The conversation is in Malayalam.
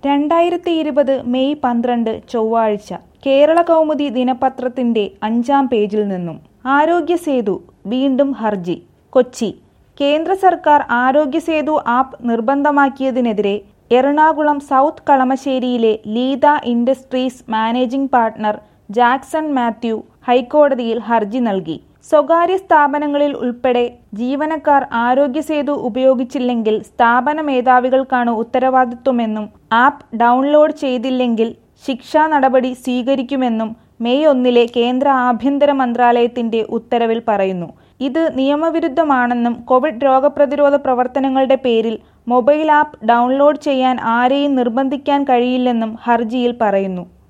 രണ്ടായിരത്തി ഇരുപത് മെയ് പന്ത്രണ്ട് ചൊവ്വാഴ്ച കേരള കൗമുദി ദിനപത്രത്തിന്റെ അഞ്ചാം പേജിൽ നിന്നും ആരോഗ്യ സേതു വീണ്ടും ഹർജി കൊച്ചി കേന്ദ്ര സർക്കാർ ആരോഗ്യ സേതു ആപ്പ് നിർബന്ധമാക്കിയതിനെതിരെ എറണാകുളം സൗത്ത് കളമശ്ശേരിയിലെ Leeta industries managing partner Jackson Mathew ഹൈക്കോടതിയിൽ ഹർജി നൽകി സ്വകാര്യ സ്ഥാപനങ്ങളിൽ ഉൾപ്പെടെ ജീവനക്കാർ ആരോഗ്യസേതു ഉപയോഗിച്ചില്ലെങ്കിൽ സ്ഥാപന മേധാവികൾക്കാണ് ഉത്തരവാദിത്വമെന്നും ആപ്പ് ഡൗൺലോഡ് ചെയ്തില്ലെങ്കിൽ ശിക്ഷാ നടപടി സ്വീകരിക്കുമെന്നും മെയ് ഒന്നിലെ കേന്ദ്ര ആഭ്യന്തര മന്ത്രാലയത്തിന്റെ ഉത്തരവിൽ പറയുന്നു ഇത് നിയമവിരുദ്ധമാണെന്നും കോവിഡ് രോഗപ്രതിരോധ പ്രവർത്തനങ്ങളുടെ പേരിൽ മൊബൈൽ ആപ്പ് ഡൗൺലോഡ് ചെയ്യാൻ ആരെയും നിർബന്ധിക്കാൻ കഴിയില്ലെന്നും ഹർജിയിൽ പറയുന്നു